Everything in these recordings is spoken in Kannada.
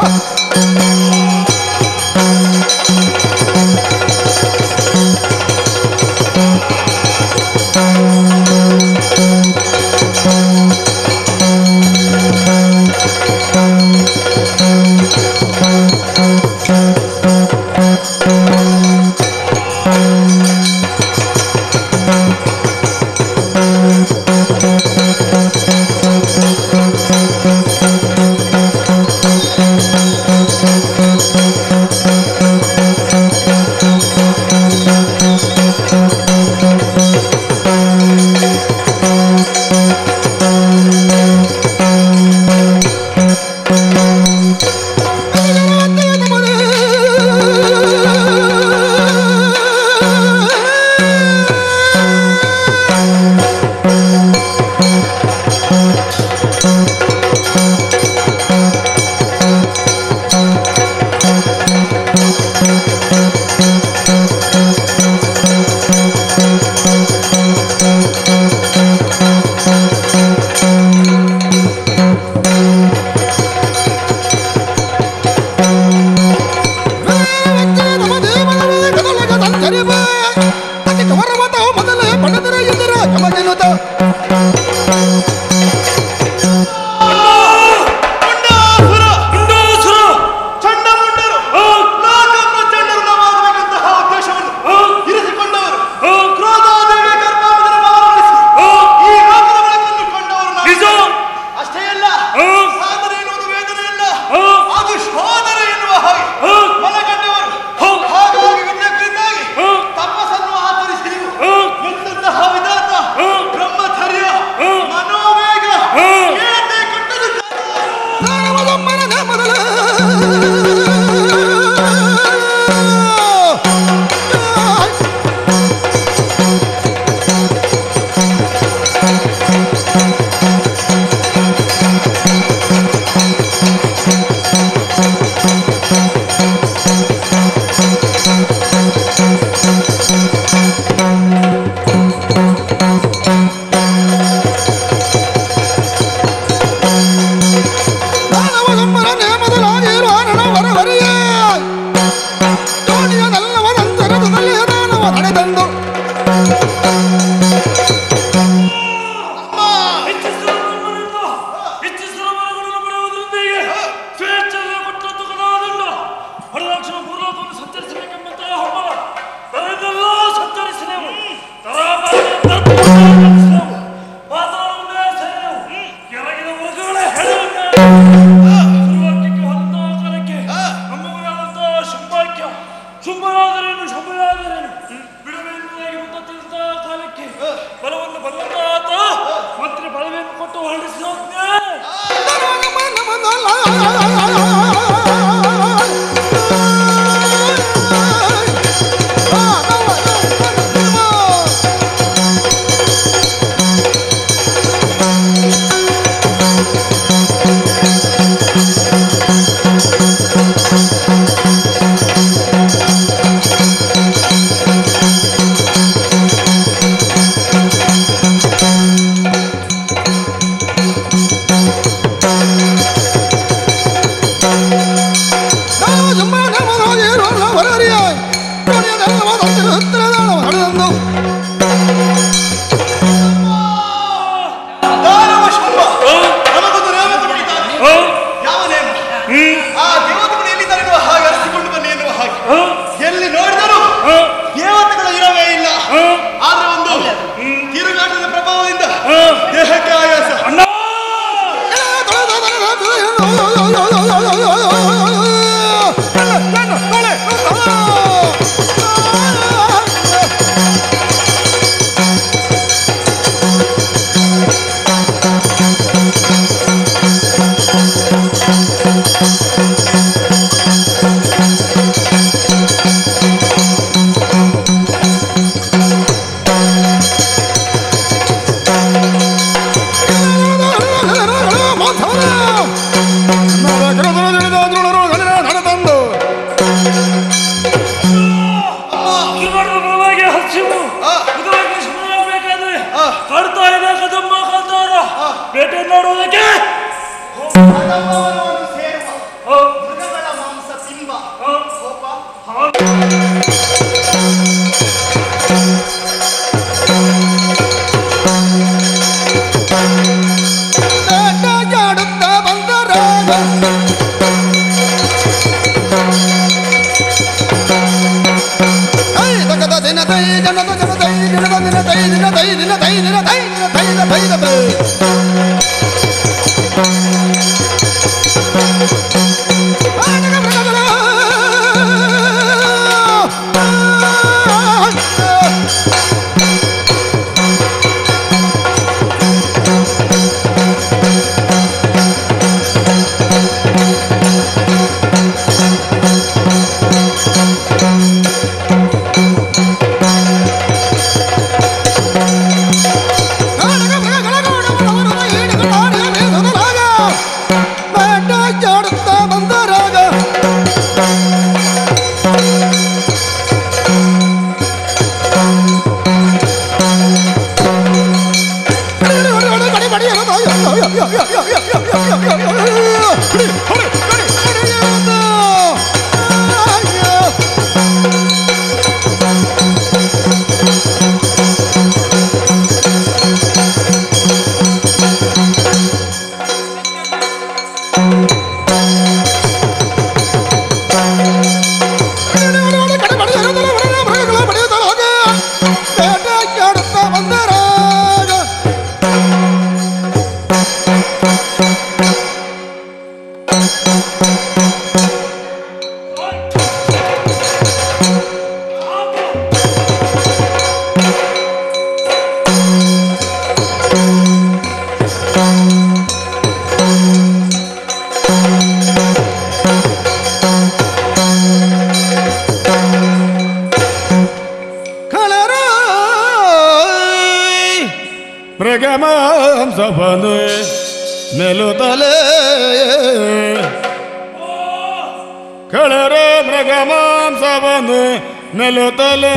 ಗುಂಡಾಸುರ! ಚಂಡಮುಂಡರು ನಾಗಪ್ರಚಂಡರು ನಾವಾಗಬೇಕಂತಹ ಉದ್ದೇಶವನ್ನು ಇರಿಸಿಕೊಂಡವರು ಕ್ರೋಧಾದೇವಿ ಗರ್ಭಾಮೃತನ ಮಾವನಗೊಳಿಸಿ ಈ ಲೋಕದ ಬೆಳಕನ್ನು ಕಂಡವರು ನಾವು. ನಿಜ! ಅಷ್ಟೇ ಅಲ್ಲ ಆ. ಸಾಧನೆ ಎನ್ನುವುದು ವೇದನೆ ಅಲ್ಲ ಆ. ಅದು ಶೋಧನೆ ಎನ್ನುವ ಹಾಗೆ ಆ. ಮನಗಂಡವರು ಹೌ. ಹಾಗಾಗಿ ವಿದ್ಯೆ ಕುರಿತಾಗಿ ಆ. ತಪಸ್ಸನ್ನು ಆಚರಿಸಿ ನೀವು ಆ. ಎಂತಹ ವಿಧಾನ ಆ. ಬ್ರಹ್ಮಚರ್ಯ ಆ. ಮನೋವೇಗ ಆ. ಏಳತೆ ಕಟ್ಟಲು ಹೆಚ್ಚಿಸಿದ ನಮ್ಮನಿಂದ, ಹೆಚ್ಚಿಸಿದ ಮರಗಳನ್ನು ಬರೆಯುವುದರೊಂದಿಗೆ ಸ್ವೇಚ್ಛೆಯಿಂದ ಕೊಟ್ಟದ್ದು ಕದಾದಂಡ. ವರದಕ್ಷಿಣ ಭೂಲೋಕವನ್ನು ಸಂಚರಿಸಬೇಕೆಂಬಂತಹ ಹಬ್ಬ ತಲೆದೆಲ್ಲ ಸಂಚರಿಸಿದೆವು ತರಾಬಾರಿನ ತತ್ವವನ್ನು ಸಂಚರಿಸಿದೆವು. ಪಾತಾಳವನ್ನೇ ಸೇರಿದೆವು. ಕೆಳಗಿನ ವರ್ಗಗಳೇ ಹೆಣೆಯನ್ನೇ. ಸುರುವಾಕ್ಯಕ್ಕೆ ಹೋದಂತಹ ಕಾಲಕ್ಕೆ ನಮ್ಮವರಾದಂತಹ ಶುಂಭಾಕ್ಯ ಶುಂಭರಾದರೇನು ಶುಭರಾದರೇನು ಬಿಡುವೆಯನ್ನಾಗಿ ಮುತ್ತಂತಹ ಕಾಲಕ್ಕೆ ಬಲವನ್ನು ಬಲ್ಲಂತಹ ಆತ ಮಂತ್ರಿ ಬಲವನ್ನು ಕೊಟ್ಟು ಹೊರಡಿಸಿದವನ್ನೇ ದಾನವ ಶುಂಭ ನಮಗೊಂದು ನೇಮ ಕೊಟ್ಟಿದ್ದಾನೆ ಆ, ಯಾವ ನೇಮ ಹ್ಮ್, ಆ ದೇವತೆಗಳು ಎಲ್ಲಿದ್ದಾರೆ ಎನ್ನುವ ಹಾಗೆ ದಿನ ತೈ ದಿನ ತೈ ದಿನ ತೈ ದಿನ ತೈ ದಿನ ತೈ ದಿನ ತೈ ಬೇಟೆಯಾಡುತ್ತಾ ಬಂದ ರಾಗ ಬೇಟೆಯಾಡುತ್ತಾ ಬಂದ ರಾಗ ಕಳರ ಮೃಗಮಾಂಸವನು ನೆಲುತಲೆ ಕಳರ ಮೃಗಮಾಂಸವನು ನೆಲುತಲೆ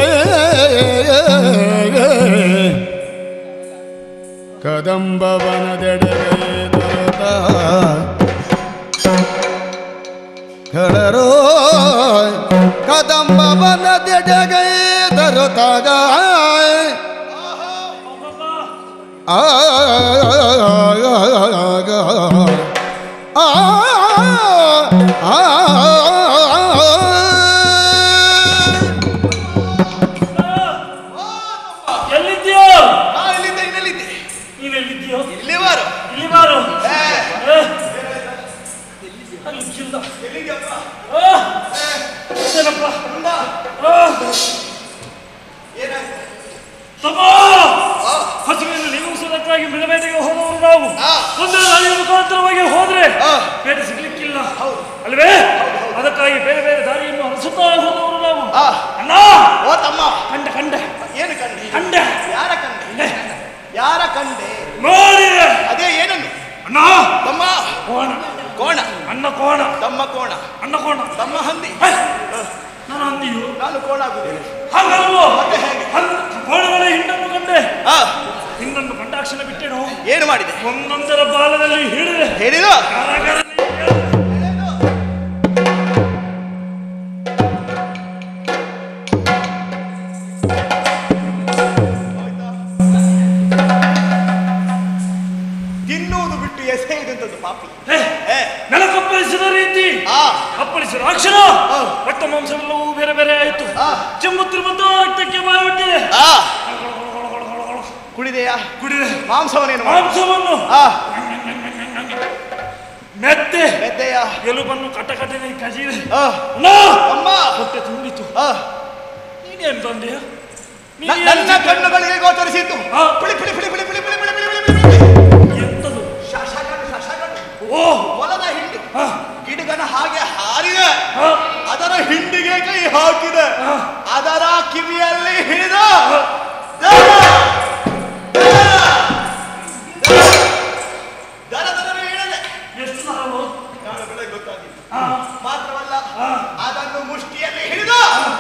ಕದಂಬವನದೆಡೆಗೆ ದೊರೆತ ಕಳರೋ ಕದಂಬವನದೆಡೆಗೆ ದೊರೆತಾಗ ಆ ಎಲ್ಲಿದ್ಯೋ ನಾ ಇಲ್ಲಿದ್ದೆ ಇನ್ನೆಲ್ಲಿದ್ದೆ ನೀವೆಲ್ಲಿದ್ಯೋ ಇಲ್ಲಿ ಬಾರು ಇಲ್ಲಿ ಬಾರು ಏ, ಏ, ಅಲ್ಲಿ ಕಿಲ್ದ. ಎಲ್ಲಿದ್ಯಪ್ಪ ಆ, ಇದೇನಪ್ಪ? ಆ, ಏನಾಯ್ತು ತಮ್ಮ ಹಸುವಿನ ನಿಲ್ಲಿಸುವುದಕ್ಕಾಗಿ ಮಿಳಬೇಟೆಗೆ ಹೋದವರು ನಾವು ಆ. ಒಂದೇ ದಾರಿಯ ಮುಖಾಂತರವಾಗಿ ಹೋದ್ರೆ ಆ. ಬೇಟೆ ಸಿಗ್ಲಿಕ್ಕಿಲ್ಲ ಹೌದು. ಅಲ್ವೇ ಅದಕ್ಕಾಗಿ ಬೇರೆ ಬೇರೆ ದಾರಿಯನ್ನು ಹರಿಸುತ್ತಾ ಹೋದವರು ನಾವು ಆ. ಅಣ್ಣ ಓ ತಮ್ಮ ಕಂಡ ಕಂಡ ಏನು ಕಂಡೆ ಕಂಡ ಯಾರ ಕಂಡೆ ಯಾರ ಕಂಡೆ ನೋಡಿದೆ ಅದೇ ಏನನ್ನು ಅಣ್ಣ ತಮ್ಮ ಕೋಣ ಕೋಣ ಅಣ್ಣ ಕೋಣ ತಮ್ಮ ಕೋಣ ಅಣ್ಣ ಕೋಣ ತಮ್ಮ ಹಂದಿ ಹೇ, ನಾನು ಅಂದಿಯು ನಾನು ಕೋಣ ಆಗುತ್ತೇನೆ ಹಾಗಲ್ವೋ ಮತ್ತೆ ಹೇಗೆ? ಹಂದ್- ಕೋಣಗಳ ಹಿಂಡನ್ನು ಕಂಡೆ ಆ ಹಿಂಡನ್ನು ಕಂಡಾಕ್ಷಣ ಬಿಟ್ಟೆನು ಏನು ಮಾಡಿದೆ ಒಂದೊಂದರ ಬಾಲದಲ್ಲಿ ಹಿಡಿದೆ ಹೇಳಿದ ಕರಗರನೆ ಎಳೆದೆ. ತಿನ್ನುವುದು ಬಿಟ್ಟು ಎಸೆಯುವುದಂತದ್ದು ಪಾಪಿ ಹೇ, ಏ ನೆಲಕಪ್ಪಳಿಸಿದ ರೀತಿ ಆ ಅಪ್ಪಳಿಸಿದ ಅಕ್ಷರ ಆ. ರಕ್ತ ಮಾಂಸವೆಲ್ಲವೂ ಬೇರೆ ಬೇರೆ ಆಯಿತು ಆ. ಚೆಮ್ಮುತ್ತಿರುವಂತ ರಕ್ತಕ್ಕೆ ಬಾಯ್ಬಿಟ್ಟಿದೆ ಆ ಕುಡಿದೆಯಾ ಕುಡಿದೆ ಮಾಂಸವನೇನು ಮಾಡಿ ಮಾಂಸವನ್ನು ಆ ಮೆತ್ತೆ ಮೆದ್ದೆಯ ಎಲುಬನ್ನು ಕಟಕಟನೆ ಕಜಿದೆ ಆ ಅಣ್ಣ! ಅಮ್ಮ ಹೊಟ್ಟೆ ತುಂಬಿತು ಆ ನೀನೇನ್ ತಂದೆಯ ನ- ನನ್ನ ಕಣ್ಣುಗಳಿಗೆ ಗೋಚರಿಸಿದ್ದು ಆ. ಪುಳಿ ಪುಳಿ ಪುಳಿ ಪುಳಿ ಪುಳಿ ಪುಳಿ ಪುಳಿ ಪುಳಿ ಪುಳಿ ಪುಳಿ ಎಂತದು ಶಶಗಣು ಶಶಗಣು ಓ ಹೊಲದ ಹಿಂಡು ಆ, ಗಿಡಗನ ಹಾಗೆ ಹಾರಿದೆ ಆ, ಅದರ ಹಿಂಡಿಗೆ ಕೈ ಹಾಕಿದೆ ಆ. ಅದರ ಕಿವಿಯಲ್ಲಿ ಹಿಡಿದ ದರ ದರ ಹೇಳಿದೆ ಎಷ್ಟು ಸಾವು ನಾನು ಬೆಳಗ್ಗೆ ಗೊತ್ತಾಗಿಲ್ಲ ಆ, ಮಾತ್ರವಲ್ಲ ಆ. ಅದನ್ನು ಮುಷ್ಟಿಯಲ್ಲಿ ಹಿಡಿದ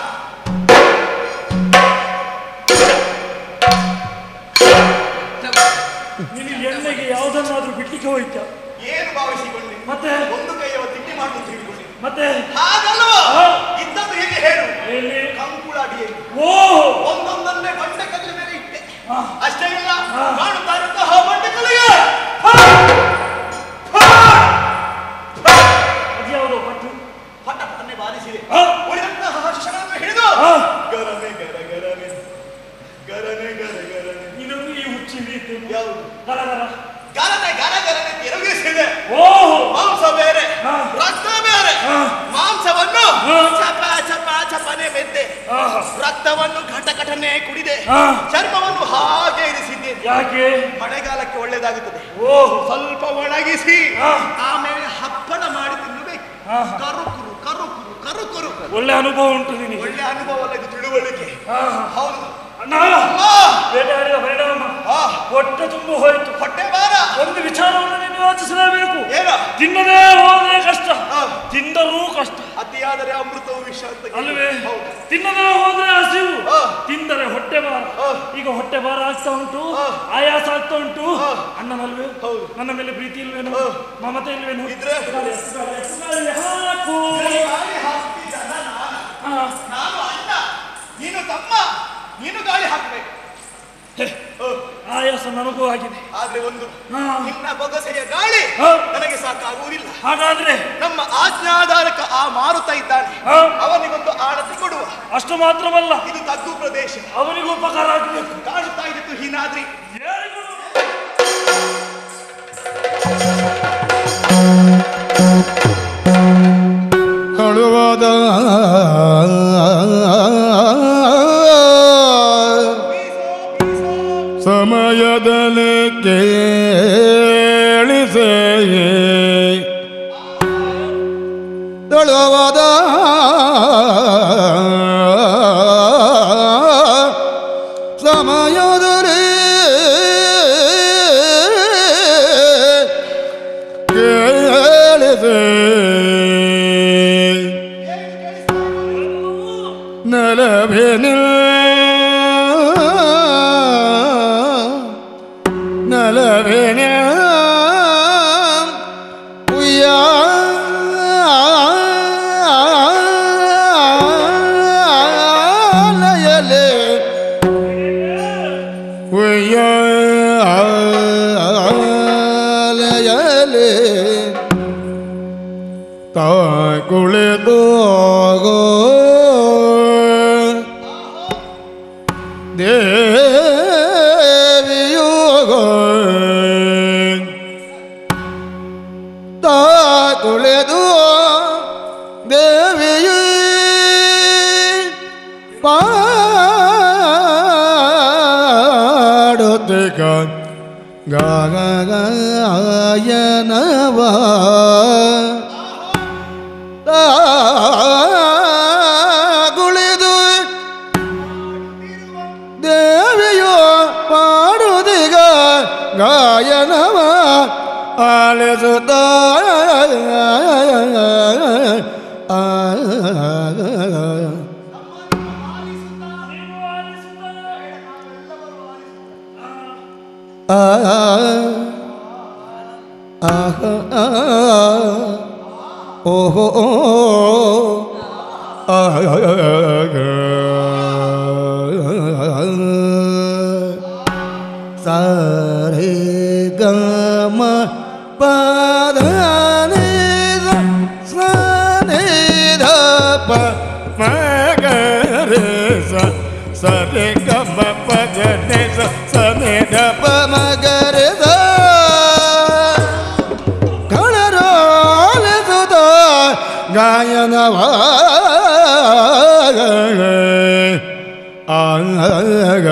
ನೀನು ಎಣ್ಣೆಗೆ ಯಾವುದನ್ನಾದ್ರೂ ಬಿಡ್ಲಿಕ್ಕೆ ಹೋಯ್ತ ಏನು ಭಾವಿಸಿಕೊಂಡೆ ಮತ್ತೆ ಒಂದು ಕೈಯವ ತಿಂಡಿ ಮಾಡುವುದು ತಿಳಿದುಕೊಂಡೆ ಮತ್ತೆ ಹಾಗಲ್ವ ಆ. ಇದ್ದದ್ದು ಹೇಗೆ ಹೇಳು ಎಲ್ಲಿ ಕಂಕುಳ ಅಡಿಯಲ್ಲಿ ಓ ಒಂದೊಂದನ್ನೇ ಬಂಡೆ ಕಲ್ಲಿನ ಮೇಲೆ ಇಟ್ಟೆ ಆ. ಅಷ್ಟೇ ಇಲ್ಲ ಆ. ಕಾಣುತ್ತಾ ಇರುವಂತಹ ಬಂಡೆ ಕಲ್ಲಿಗೆ ಅದ್ಯಾವುದೋ ಪಟ್ಟು ಪಟ ಪಟನೆ ಬಾರಿಸಿದೆ ಆ. ಉಳಿದಂತಹ ಶಿಕ್ಷಣವನ್ನು ಹಿಡಿದು ಆ. ಗರನೆ ಗರ ಗರನೆ ಗರನೆ ಗರ ಗರನೆ ಆಹಾ. ರಕ್ತವನ್ನು ಘಟಘಟನೆ ಕುಡಿದೆ ಆ. ಚರ್ಮವನ್ನು ಹಾಗೆ ಇರಿಸಿದ್ದೇನೆ ಯಾಕೆ ಮಳೆಗಾಲಕ್ಕೆ ಒಳ್ಳೆಯದಾಗುತ್ತದೆ ಓಹ್ ಸ್ವಲ್ಪ ಒಣಗಿಸಿ ಆ. ಆಮೇಲೆ ಹಪ್ಪಳ ಮಾಡಿ ತಿನ್ನಬೇಕು ಆಹಾ. ಕರುಕುರು ಕರುಕುರು ಕರುಕುರು ಒಳ್ಳೆ ಅನುಭವ ಉಂಟು ನಿನಗೆ ಒಳ್ಳೆ ಅನುಭವ ಅಲ್ಲ ಇದು ತಿಳುವಳಿಕೆ ಆಹಾ. ಹೌದು ಅಣ್ಣ ಆ. ಬೇಟೆಯಾಡಿದ ಪರಿಣಾಮ ಆ. ಹೊಟ್ಟೆ ತುಂಬ ಹೋಯಿತು ಹೊಟ್ಟೆ ಬಾರ ಒಂದು ವಿಚಾರವನ್ನು ನೀನು ಯೋಚಿಸಲೇಬೇಕು ಏನ ತಿನ್ನದೇ ಹೋದ್ರೆ ಕಷ್ಟ ಆ. ತಿಂದರೂ ಕಷ್ಟ ಅತಿಯಾದರೆ ಅಮೃತವು ವಿಷ ಅಂತ ಕೇಳಿ. ಅಲ್ವೇ ಹೌದು ತಿನ್ನದೇ ಹೋದ್ರೆ ಹಸಿವು ಆ. ತಿಂದರೆ ಹೊಟ್ಟೆ ಭಾರ ಆ. ಈಗ ಹೊಟ್ಟೆ ಭಾರ ಆಗ್ತಾ ಉಂಟು ಆ. ಆಯಾಸ ಆಗ್ತಾ ಉಂಟು ಆ. ಅಣ್ಣನಲ್ವೇ ಹೌದು. ನನ್ನ ಮೇಲೆ ಪ್ರೀತಿ ಇಲ್ವೇನು ಆ. ಮಮತೆ ಇಲ್ವೇನು ಇದ್ರೆ? ಗಾಳಿ, ಗಾಳಿ, ಗಾಳಿ ಹಾಕು ಗಾಳಿ ಹಾಕ್ತಿದ್ದಲ್ಲ ನಾನು. ಆ. ನಾನು ಅಣ್ಣ ನೀನು ತಮ್ಮ ನೀನು ಗಾಳಿ ಹಾಕ್ಬೇಕು ಹೇ, ಆ. ಆಯಾಸ ನನಗೂ ಆಗಿದೆ ಆದ್ರೆ ಒಂದು ಆ. ನಿನ್ನ ಬೊಗಸೆಯ ಗಾಳಿ ಆ. ನನಗೆ ಸಾಕಾಗುವುದಿಲ್ಲ ಹಾಗಾದ್ರೆ ನಮ್ಮ ಆಜ್ಞಾಧಾರಕ ಆ ಮಾರುತ ಇದ್ದಾನೆ ಆ. ಅವನಿಗೊಂದು ಆಡತಿ ಕೊಡುವ ಅಷ್ಟು ಮಾತ್ರವಲ್ಲ ಇದು ತಗ್ಗು ಪ್ರದೇಶ ಅವನಿಗೂ ಉಪಕಾರ ಆಗಬೇಕು ಕಾಣುತ್ತಾ ಇದ್ದಿತ್ತು ಹೀನಾದ್ರಿ ಕಳುವಾದ ಸಮಯದಲ್ಲಿ ಕೇಳಿಸೆ ತಳುವಾದ ಸಮಯದಲ್ಲಿ ಕೇಳಿದೆ ನಲವೆನಿಲ್ ನಲವೆನಿಲ್ ಉಯ್ಯಾಲಯಲೆ ಉಯ್ಯಾಲಯಲೆ ತಾ ಕುಳಿತೋಗೋ ದೇವಿಯೋಗೋ ತಾ ಕುಳಿದು ದೇವಿಯು ಪಾಡುತ್ತಿಕ ಗಾಯನವಾ ಗುಳಿದು ದೇವಿಯು ಪಾಡುದಿಗ ಗಾಯನವ ಆಲಿಸುತ್ತ ಓಹೋ ಸಾರೆ ಗಮ ಪದ ಸನಿಧ ಪ ಮಗರೆ ಸರೆ ಗಮ ಪದ ಸನಿಧ ಪ ಮಗರೆ ಕಳರೋಲಿಸುತ್ತ ಗಾಯನವ ಆಗ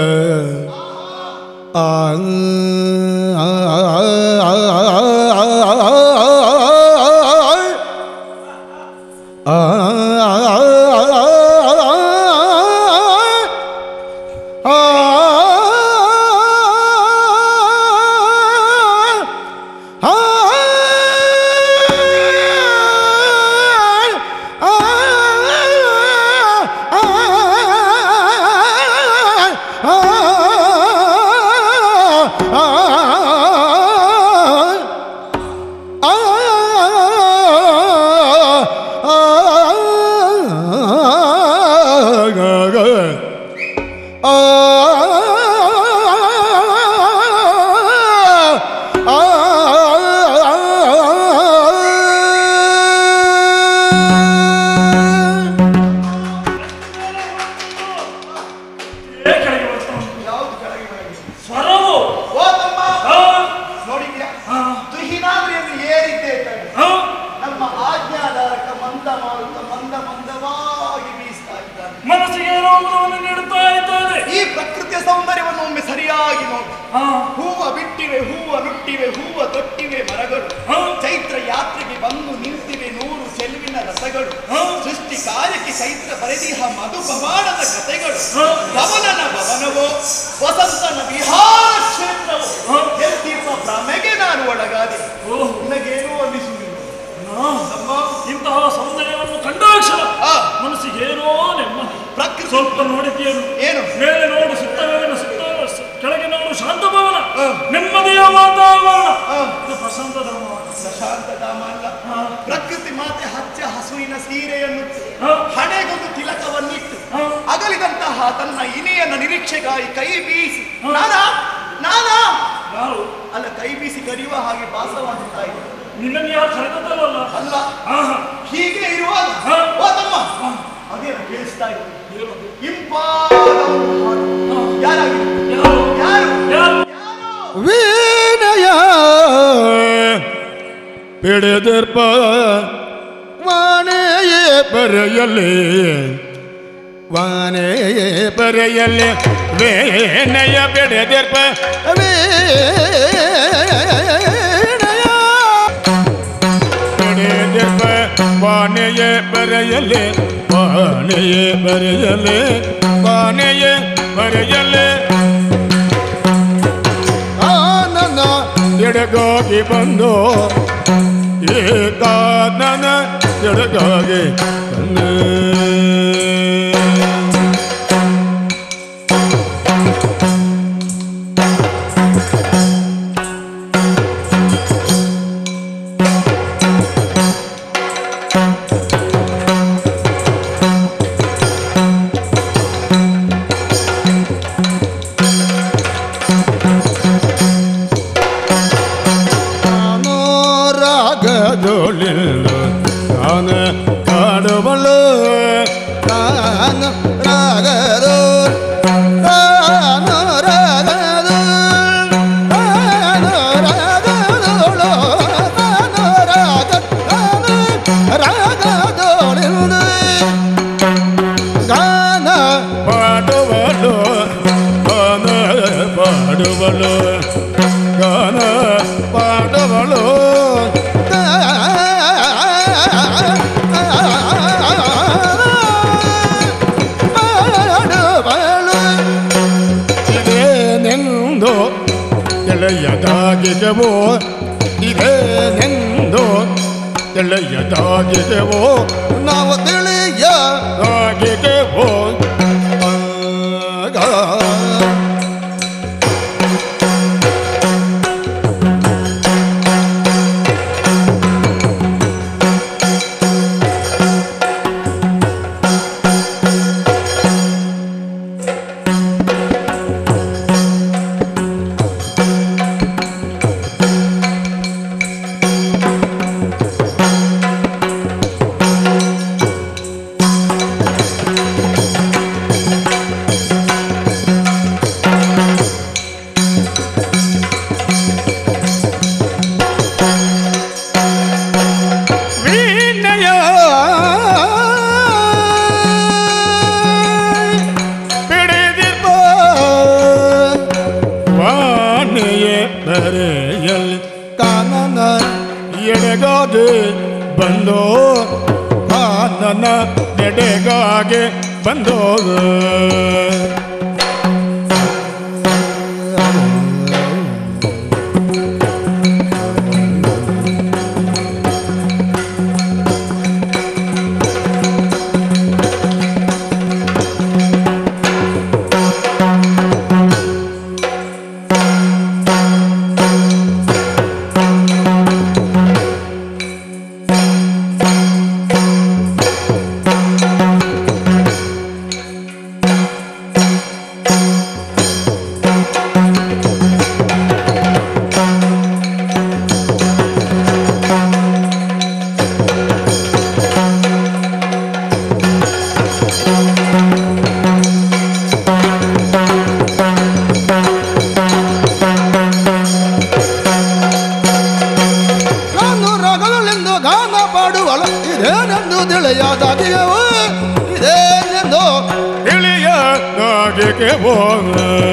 ಏ ಕೆಳಗೆ ಬರ್ತಾ ಉಂಟು. ಯಾವುದು ಕೆಳಗೆ ಕೆಳಗೆ ಸ್ವರವು ಓ ತಮ್ಮ ಆ, ನೋಡಿದ್ಯಾ ಆ, ತುಹಿನಾದ್ರಿಯನ್ನು ಏರಿದ್ದೇ ಕಣೆ ಆ, ನಮ್ಮ ಆಜ್ಞಾಧಾರಕ ಮಂದ ಮಾರುತ ಮಂದ ಮಂದವಾಗಿ ಬೀಸ್ತಾ ಇದ್ದಾನೆ ಮನಸ್ಸಿಗೆ ಸೌಂದರ್ಯವನ್ನು ಒಮ್ಮೆ ಸರಿಯಾಗಿ ನೋಡು ಹಾ ಹೂವ ಬಿಟ್ಟಿವೆ ಹೂವ ನುಟ್ಟಿವೆ ಹೂವ ತೊಟ್ಟಿವೆ ಮರಗಳು ಹಾ. ಚೈತ್ರ ಯಾತ್ರೆಗೆ ಬಂದು ನಿಂತಿವೆ ನೂರು ಚೆಲುವಿನ ರಥಗಳು ಹಾ. ಸೃಷ್ಟಿ ಕಾರ್ಯಕ್ಕೆ ಚೈತ್ರ ಬರೆದಿಹ ಮಧು ಪವಾಡದ ಕಥೆಗಳು ಹಾ. ಭವನನ ಭವನವೋ ವಸಂತನ ವಿಹಾರ ಕ್ಷೇತ್ರವೋ ಹಾ. ಎಲ್ತೀರ್ಥ ಭ್ರಮೆಗೆ ನಾನು ಒಳಗಾದೆ ಓಹ್ ನಿನಗೇನೂ ಅನ್ನಿಸುವುದಿಲ್ಲ ನಾ ನಮ್ಮ ಇಂತಹ ಸೌಂದರ್ಯವನ್ನು ಕಂಡಾಕ್ಷಣ ಆ, ಮನಸ್ಸಿಗೆ ಏನೋ ನೆಮ್ಮದಿ ಪ್ರಕೃತಿ ಸ್ವಲ್ಪ ನೋಡಿದ್ದೇನು ಏನು ಮೇಲೆ ನೋಡು ಸುತ್ತವೇನ ಸುತ್ತ ಸ- ಕೆಳಗೆ ನೋಡು ಶಾಂತ ಭವನ ಆ. ನೆಮ್ಮದಿಯ ವಾತಾವರಣ ಆ. ಇದು ಪ್ರಶಾಂತ ಧಾಮವನ. ಪ್ರಶಾಂತ ಧಾಮ ಅಲ್ಲ ಆ. ಪ್ರಕೃತಿ ಮಾತೆ ಹಚ್ಚ ಹಸುವಿನ ಸೀರೆಯನ್ನು ಆ. ಹಣೆಗೊಂದು ತಿಲಕವನ್ನಿಟ್ಟು ಆ. ಅಗಲಿದಂತಹ ತನ್ನ ಇನಿಯನ್ನ ನಿರೀಕ್ಷೆಗಾಗಿ ಕೈ ಬೀಸಿ ಆ. ನಾನಾ ನಾನಾ ಯಾರು ಅಲ್ಲ ಕೈ ಬೀಸಿ ಕರೆಯುವ ಹಾಗೆ ಭಾಸವಾಗುತ್ತಾ ಇದೆ ನಿನ್ನನ್ನು ಯಾರು ಕರೆದದ್ದಲ್ಲ ಅಲ್ಲ ಆಹಾ ಹೀಗೆ ಇರುವಾಗ ಆ. ಓ ತಮ್ಮ ಅದೇನು ಕೇಳಿಸ್ತಾ ಇದೆ ಏನು? ಇಂಪಾದ ಒಂದು ಹಾಡು. ಯಾರಾಗಿದೆ ಯಾರು ಯಾರು ಯಾರು ಯಾರು ವೀಣಯ ಪಿಡಿದಿರ್ಪ ವಾಣೆಯೇ ಬರೆಯಲಿ ವಾಣೆಯೇ ಬರೆಯಲಿ ವೇಣಯ ಬಿಡದಿರ್ಪ ವೀಣಯ ಬಿಡದಿರ್ಪ ವಾಣೆಯೇ ಬರೆಯಲಿ ವಾಣೆಯೇ ಬರೆಯಲಿ ವಾಣೆಯೇ ಬರೆಯಲಿ ಆನನ ಎಡಗಾಗಿ ಬಂದು ಏಕಾನನ ಎಡಗಾಗಿ ಬಂದು ನಾನು ರಾಗದೊಳಿಲ್ಲ ನಾನು ಕಾಡುವಳು ನಾನು ರಾಗದೋ ನಾನು ರಾಗದೋ ನಾನು ರಾಗದೋಳು ನಾನು ರಾಗ ನಾನು ರಾಗದೋಳಿಲ್ಲ ಗಾನ ಪಾಡುವಳು ಗಾನ ಪಾಡುವಳು ಗಾನ ಪಾಡುವಳು ಪಾಡುವಳು ಇದೇನೆಂದು ಎಳೆಯದಾಗಿದೆವೋ ಇದೇನೆಂದು ಎಳೆಯದಾಗಿದೆವೋ ನಾವು ತಿಳಿಯದಾಗಿದೆವೋ ಆಗ ವೀಣಯ ಪಿಡಿದಿರ್ಪ ವಾಣಿಯೇ ಬರೆಯಲ್ ಕಾನನ ಎಡೆಗಾಗಿ ಬಂದೋ ಕಾನನ ಎಡೆಗಾಗಿ ಬಂದೋ ನಾನು ರಗಳೆಂದು ಗಾನ ಪಾಡುವಳು ಇದೇನೆಂದು ತಿಳಿಯದಾಗಿಯವು ಇದೇನೆಂದು ತಿಳಿಯದಾಗಿಯವು